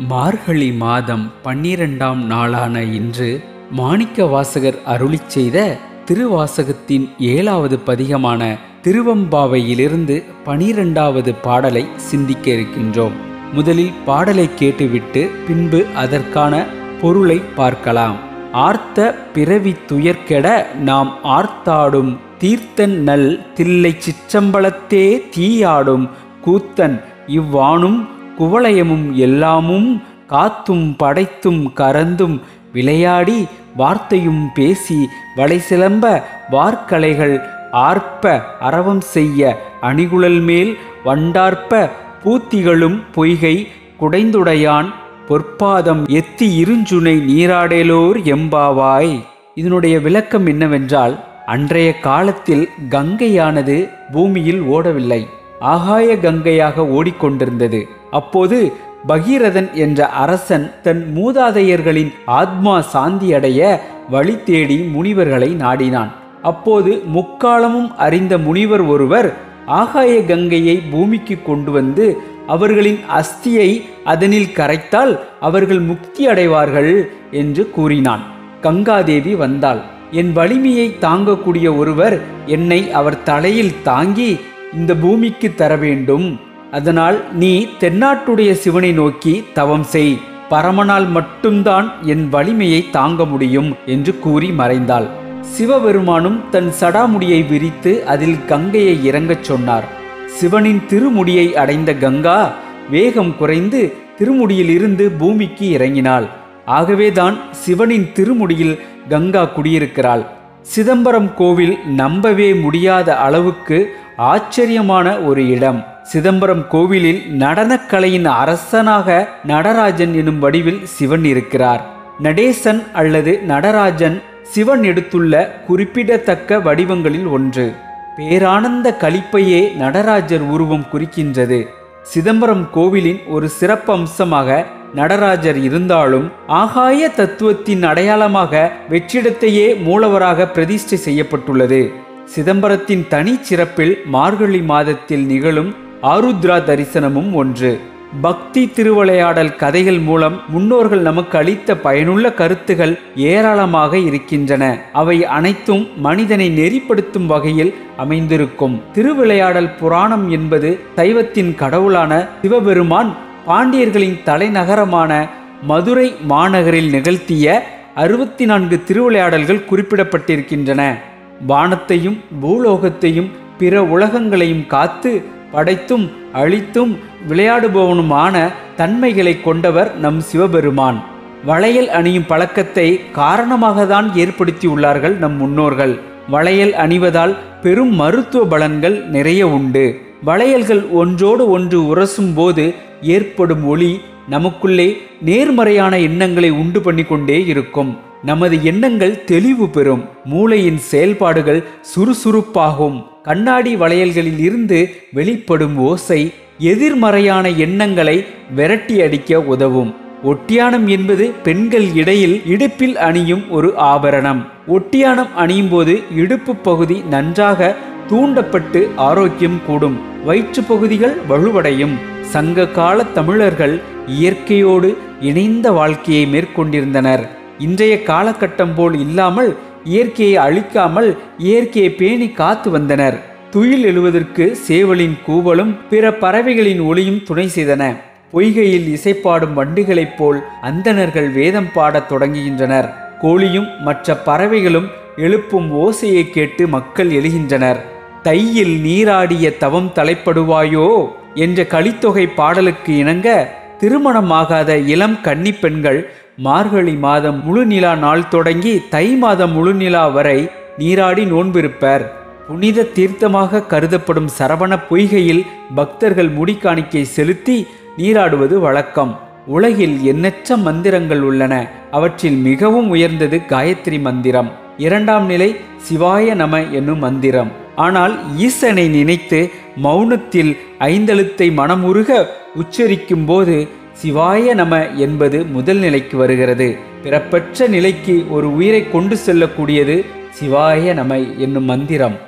மார்கழி மாதம் பன்னிரெண்டாம் நாளான இன்று மாணிக்க வாசகர் அருளிச் செய்த திருவாசகத்தின் ஏழாவது பதிகமான திருவம்பாவையிலிருந்து பனிரெண்டாவது பாடலை சிந்திக்க இருக்கின்றோம் முதலில் பாடலை கேட்டுவிட்டு பின்பு அதற்கான பொருளை பார்க்கலாம் ஆர்த்த பிறவி துயர்கெட நாம் ஆர்த்தாடும் தீர்த்தன் நல் தில்லை சிற்றம்பலத்தே தீயாடும் கூத்தன் இவ்வாணும் குவளையமும் எல்லாமும் காத்தும் படைத்தும் கறந்தும் விளையாடி வார்த்தையும் பேசி வளை சிலம்ப வார்க்கலைகள் ஆர்ப்ப அரவம் செய்ய அணிகுழல் மேல் வண்டார்ப்ப பூத்திகளும் பொய்கை குடைந்துடையான் பொற்பாதம் எத்தி இருஞ்சுனை நீராடேலோர் எம்பாவாய் இதனுடைய விளக்கம் என்னவென்றால் அன்றைய காலத்தில் கங்கையானது பூமியில் ஓடவில்லை ஆகாய கங்கையாக ஓடிக்கொண்டிருந்தது அப்போது பகீரதன் என்ற அரசன் தன் மூதாதையர்களின் ஆத்மா சாந்தியடைய வழி தேடி முனிவர்களை நாடினான் அப்போது முக்காலமும் அறிந்த முனிவர் ஒருவர் ஆகாய கங்கையை பூமிக்கு கொண்டு வந்து அவர்களின் அஸ்தியை அதனில் கரைத்தால் அவர்கள் முக்தி அடைவார்கள் என்று கூறினான் கங்காதேவி வந்தாள் என் வலிமையை தாங்கக்கூடிய ஒருவர் என்னை அவர் தலையில் தாங்கி இந்த பூமிக்கு தர வேண்டும் அதனால் நீ தென்னாட்டுடைய சிவனை நோக்கி தவம் செய் பரமனால் மட்டும்தான் என் வலிமையை தாங்க முடியும் என்று கூறி மறைந்தாள் சிவபெருமானும் தன் சடாமுடியை விரித்து அதில் கங்கையை இறங்கச் சொன்னார் சிவனின் திருமுடியை அடைந்த கங்கா வேகம் குறைந்து திருமுடியில் இருந்து பூமிக்கு இறங்கினாள் ஆகவேதான் சிவனின் திருமுடியில் கங்கா குடியிருக்கிறாள் சிதம்பரம் கோவில் நம்பவே முடியாத அளவுக்கு ஆச்சரியமான ஒரு இடம் சிதம்பரம் கோவிலில் நடனக்கலையின் அரசனாக நடராஜன் எனும் வடிவில் சிவன் இருக்கிறார் நடேசன் அல்லது நடராஜன் சிவன் எடுத்துள்ள குறிப்பிடத்தக்க வடிவங்களில் ஒன்று பேரானந்த கலிப்பையே நடராஜர் உருவம் குறிக்கின்றது சிதம்பரம் கோவிலின் ஒரு சிறப்பு அம்சமாக நடராஜர் இருந்தாலும் ஆகாய தத்துவத்தின் அடையாளமாக வெற்றிடத்தையே மூலவராக பிரதிஷ்டை செய்யப்பட்டுள்ளது சிதம்பரத்தின் தனி சிறப்பில் மார்கழி மாதத்தில் நிகழும் ஆருத்ரா தரிசனமும் ஒன்று பக்தி திருவிளையாடல் கதைகள் மூலம் முன்னோர்கள் நமக்கு அளித்த பயனுள்ள கருத்துகள் ஏராளமாக இருக்கின்றன அவை அனைத்தும் மனிதனை நெறிப்படுத்தும் வகையில் அமைந்திருக்கும் திருவிளையாடல் புராணம் என்பது சைவத்தின் கடவுளான சிவபெருமான் பாண்டியர்களின் தலைநகரமான மதுரை மாநகரில் நிகழ்த்திய அறுபத்தி நான்கு திருவிளையாடல்கள் குறிப்பிடப்பட்டிருக்கின்றன வானத்தையும் பூலோகத்தையும் பிற உலகங்களையும் காத்து படைத்தும் அழித்தும் விளையாடுபவனுமான தன்மைகளை கொண்டவர் நம் சிவபெருமான் வளையல் அணியும் பழக்கத்தை காரணமாக தான் ஏற்படுத்தியுள்ளார்கள் நம் முன்னோர்கள் வளையல் அணிவதால் பெரும் மருத்துவ பலன்கள் நிறைய உண்டு வளையல்கள் ஒன்றோடு ஒன்று உரசும் போது ஏற்படும் ஒளி நமக்குள்ளே நேர்மறையான எண்ணங்களை உண்டு பண்ணி கொண்டே இருக்கும் நமது எண்ணங்கள் தெளிவு பெறும் மூளையின் செயல்பாடுகள் சுறுசுறுப்பாகும் கண்ணாடி வளையல்களில் இருந்து வெளிப்படும் ஓசை எதிர்மறையான எண்ணங்களை விரட்டி அடிக்க உதவும் ஒட்டியானம் என்பது பெண்கள் இடையில் இடுப்பில் அணியும் ஒரு ஆபரணம் ஒட்டியானம் அணியும் போது இடுப்பு பகுதி நன்றாக தூண்டப்பட்டு ஆரோக்கியம் கூடும் வயிற்று பகுதிகள் வலுவடையும் சங்க கால தமிழர்கள் இயற்கையோடு இணைந்த வாழ்க்கையை மேற்கொண்டிருந்தனர் இன்றைய காலகட்டம் போல் இல்லாமல் இயற்கையை அழிக்காமல் இயற்கையை பேணி காத்து வந்தனர் துயில் எழுவதற்கு சேவலின் கூவலும் பிற பறவைகளின் ஒளியும் துணை செய்தன பொய்கையில் இசைப்பாடும் வண்டுகளைப் போல் அந்தணர்கள் வேதம் பாடத் தொடங்குகின்றனர் கோழியும் மற்ற பறவைகளும் எழுப்பும் ஓசையை கேட்டு மக்கள் எழுகின்றனர் தையில் நீராடிய தவம் தலைப்படுவாயோ என்ற கலித்தொகை பாடலுக்கு இணங்க திருமணமாகாத இளம் கன்னி பெண்கள் மார்கழி மாதம் முழுநிலா நாள் தொடங்கி தை மாதம் முழுநிலா வரை நீராடி நோன்பிருப்பர் புனித தீர்த்தமாக கருதப்படும் சரவண பொய்கையில் பக்தர்கள் முடிக்காணிக்கை செலுத்தி நீராடுவது வழக்கம் உலகில் எண்ணற்ற மந்திரங்கள் உள்ளன அவற்றில் மிகவும் உயர்ந்தது காயத்ரி மந்திரம் இரண்டாம் நிலை சிவாய நம என்னும் மந்திரம் ஆனால் ஈசனை நினைத்து மௌனத்தில் ஐந்தெழுத்தை மனமுருக உச்சரிக்கும் போது சிவாய நம என்பது முதல் நிலைக்கு வருகிறது பிறப்பற்ற நிலைக்கு ஒரு உயிரை கொண்டு செல்லக்கூடியது சிவாய நம என்னும் மந்திரம்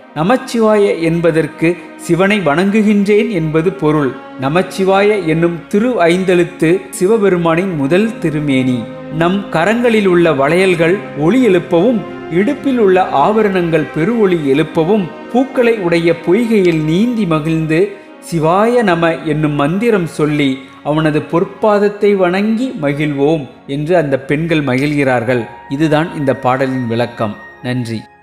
நமச்சிவாய என்பதற்கு சிவனை வணங்குகின்றேன் என்பது பொருள் நமச்சிவாய என்னும் திரு ஐந்தெழுத்து சிவபெருமானின் முதல் திருமேனி நம் கரங்களில் உள்ள வளையல்கள் ஒளி எழுப்பவும் இடுப்பில் உள்ள ஆபரணங்கள் பெருஒளி எழுப்பவும் பூக்களை உடைய பொய்கையில் நீந்தி மகிழ்ந்து சிவாய நம என்னும் மந்திரம் சொல்லி அவனது பொற்பாதத்தை வணங்கி மகிழ்வோம் என்று அந்த பெண்கள் மகிழ்கிறார்கள் இதுதான் இந்த பாடலின் விளக்கம் நன்றி